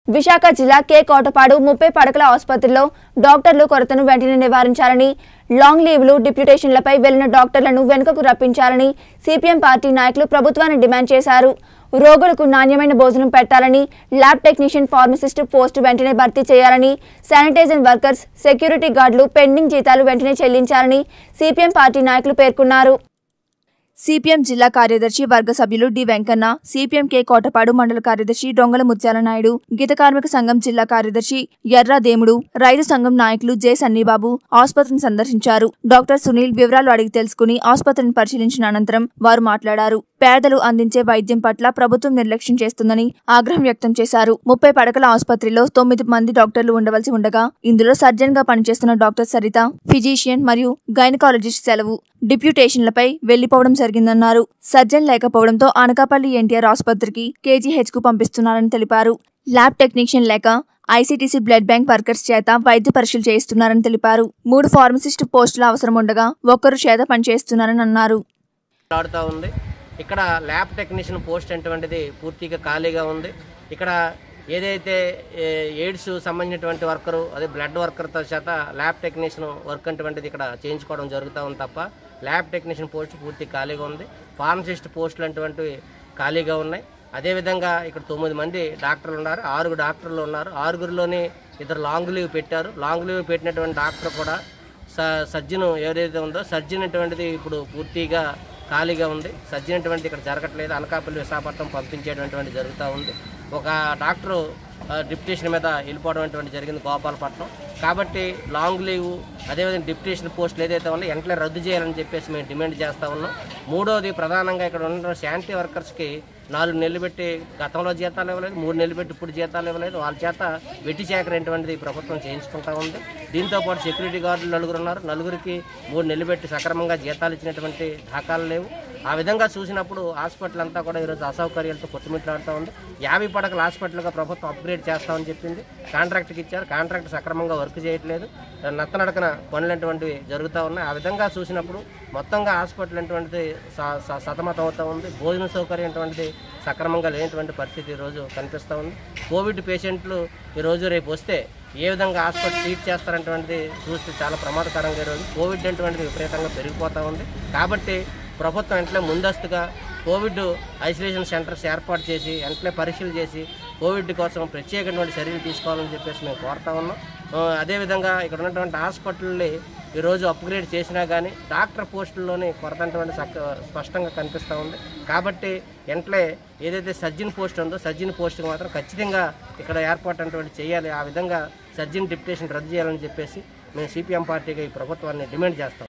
విశాఖ జిల్లా కే కోటపాడు ముప్పై పడకల ఆసుపత్రిలో డాక్టర్లు కొరతను వెంటనే నివారించాలని లాంగ్ లీవ్లు డిప్యూటేషన్లపై వెళ్లిన డాక్టర్లను వెనుకకు రప్పించాలని సిపిఎం పార్టీ నాయకులు ప్రభుత్వాన్ని డిమాండ్ చేశారు రోగులకు నాణ్యమైన భోజనం పెట్టాలని ల్యాబ్ టెక్నీషియన్ ఫార్మసిస్ట్ పోస్టు వెంటనే భర్తీ చేయాలని శానిటైజర్ వర్కర్స్ సెక్యూరిటీ గార్డులు పెండింగ్ జీతాలు వెంటనే చెల్లించాలని సిపిఎం పార్టీ నాయకులు పేర్కొన్నారు సిపిఎం జిల్లా కార్యదర్శి వర్గ సభ్యులు D Venkanna CPM K Kotapadu మండల కార్యదర్శి డొంగల ముత్యాల నాయుడు గీత కార్మిక సంఘం జిల్లా కార్యదర్శి ఎర్ర దేముడు రైతు సంఘం నాయకులు జె సన్నీబాబు ఆసుపత్రిని సందర్శించారు డాక్టర్ సునీల్ వివరాలు అడిగి తెలుసుకుని ఆసుపత్రిని పరిశీలించిన అనంతరం వారు మాట్లాడారు పేదలు అందించే వైద్యం పట్ల ప్రభుత్వం నిర్లక్ష్యం చేస్తుందని ఆగ్రహం వ్యక్తం చేశారు ముప్పై పడకల ఆసుపత్రిలో తొమ్మిది మంది డాక్టర్లు ఉండవలసి ఉండగా ఇందులో సర్జన్ గా పనిచేస్తున్న డాక్టర్ సరిత ఫిజీషియన్ మరియు గైనకాలజిస్ట్ సెలవు డిప్యూటేషన్లపై వెళ్లిపోవడం జరిగిందన్నారు సర్జన్ లేకపోవడంతో అనకాపల్లి ఎన్టీఆర్ ఆసుపత్రికి కేజీహెచ్ కు పంపిస్తున్నారని తెలిపారు ల్యాబ్ టెక్నీషియన్ లేక ఐసీటీసీ బ్లడ్ బ్యాంక్ వర్కర్స్ చేత వైద్య పరీక్షలు చేయిస్తున్నారని తెలిపారు మూడు ఫార్మసిస్ట్ పోస్టుల అవసరం ఉండగా ఒక్కరు చేత పనిచేస్తున్నారని అన్నారు ఆడుతూ ఉంది ఇక్కడ ల్యాబ్ టెక్నీషియన్ పోస్ట్ అటువంటిది పూర్తిగా ఖాళీగా ఉంది ఇక్కడ ఏదైతే ఏ, ఎయిడ్స్ సంబంధించినటువంటి వర్కరు అదే బ్లడ్ వర్కర్తో చేత ల్యాబ్ టెక్నీషియన్ వర్క్ అటువంటిది ఇక్కడ చేయించుకోవడం జరుగుతూ ఉంది తప్ప ల్యాబ్ టెక్నీషియన్ పోస్ట్ పూర్తి ఖాళీగా ఉంది ఫార్మసిస్ట్ పోస్టులు అటువంటివి ఖాళీగా ఉన్నాయి అదేవిధంగా ఇక్కడ తొమ్మిది మంది డాక్టర్లు ఉన్నారు ఆరుగురు డాక్టర్లు ఉన్నారు ఆరుగురిలోని ఇద్దరు లాంగ్ లీవ్ పెట్టారు లాంగ్ లీవ్ పెట్టినటువంటి డాక్టర్ కూడా స సర్జన్ ఏదైతే ఉందో సర్జన్ అటువంటిది ఇప్పుడు పూర్తిగా ఖాళీగా ఉంది సర్జన్ అటువంటిది ఇక్కడ జరగట్లేదు అనకాపల్లి విశాఖపట్నం పంపించేటువంటి జరుగుతూ ఉంది ఒక డాక్టరు ఆ, డిప్యూటేషన్ మీద వెళ్ళిపోవడం అటువంటి జరిగింది గోపాలపట్నం కాబట్టి లాంగ్ లీవ్ అదేవిధంగా డిప్యూటేషన్ పోస్టులు ఏదైతే ఉన్నాయో వెంటనే రద్దు చేయాలని చెప్పేసి మేము డిమాండ్ చేస్తూ ఉన్నాం మూడోది ప్రధానంగా ఇక్కడ ఉన్న శానిటరీ వర్కర్స్కి నాలుగు నెలలు పెట్టి గతంలో జీతాలు ఇవ్వలేదు మూడు నెలలు పెట్టి ఇప్పుడు జీతాలు ఇవ్వలేదు వాళ్ళ చేత వెట్టి సేకరింటువంటిది ప్రభుత్వం చేయించుకుంటా ఉంది దీంతో పాటు సెక్యూరిటీ గార్డులు నలుగురు ఉన్నారు నలుగురికి మూడు నెలలు పెట్టి సక్రమంగా జీతాలు ఇచ్చినటువంటి దాఖలు లేవు ఆ విధంగా చూసినప్పుడు హాస్పిటల్ అంతా కూడా ఈరోజు అసౌకర్యాలతో కొట్టుమిట్లాడుతూ ఉంది యాభై పడకల హాస్పిటల్గా ప్రభుత్వం అప్గ్రేడ్ చేస్తామని చెప్పింది కాంట్రాక్ట్కి ఇచ్చారు కాంట్రాక్ట్ సక్రమంగా వర్క్ చేయట్లేదు నత్తనడకన పనులు అటువంటివి జరుగుతూ ఉన్నాయి ఆ విధంగా చూసినప్పుడు మొత్తంగా హాస్పిటల్ అటువంటిది స- స- సతమతం అవుతూ ఉంది భోజన సౌకర్యం అటువంటిది సక్రమంగా లేనటువంటి పరిస్థితి ఈరోజు కనిపిస్తూ ఉంది కోవిడ్ పేషెంట్లు ఈరోజు రేపు వస్తే ఏ విధంగా హాస్పిటల్ ట్రీట్ చేస్తారనేటువంటిది చూస్తే చాలా ప్రమాదకరంగా ఈరోజు కోవిడ్ అటువంటిది విపరీతంగా పెరిగిపోతూ ఉంది కాబట్టి ప్రభుత్వం వెంటనే ముందస్తుగా కోవిడ్ ఐసోలేషన్ సెంటర్స్ ఏర్పాటు చేసి వెంటనే పరీక్షలు చేసి కోవిడ్ కోసం ప్రత్యేకమైన చర్యలు తీసుకోవాలని చెప్పేసి మేము కోరుతా ఉన్నాం ఆ, అదేవిధంగా ఇక్కడ ఉన్నటువంటి హాస్పిటల్ని ఈరోజు అప్గ్రేడ్ చేసినా కానీ డాక్టర్ పోస్టుల్లోని కొరత అటువంటి సక్క స్పష్టంగా కనిపిస్తూ ఉంది కాబట్టి వెంటనే ఏదైతే సర్జన్ పోస్ట్ ఉందో సర్జన్ పోస్ట్కి మాత్రం ఖచ్చితంగా ఇక్కడ ఏర్పాటు అటువంటి చేయాలి ఆ విధంగా సర్జన్ డిప్యుటేషన్ రద్దు చేయాలని చెప్పేసి మేము సిపిఎం పార్టీగా ఈ ప్రభుత్వాన్ని డిమాండ్ చేస్తాం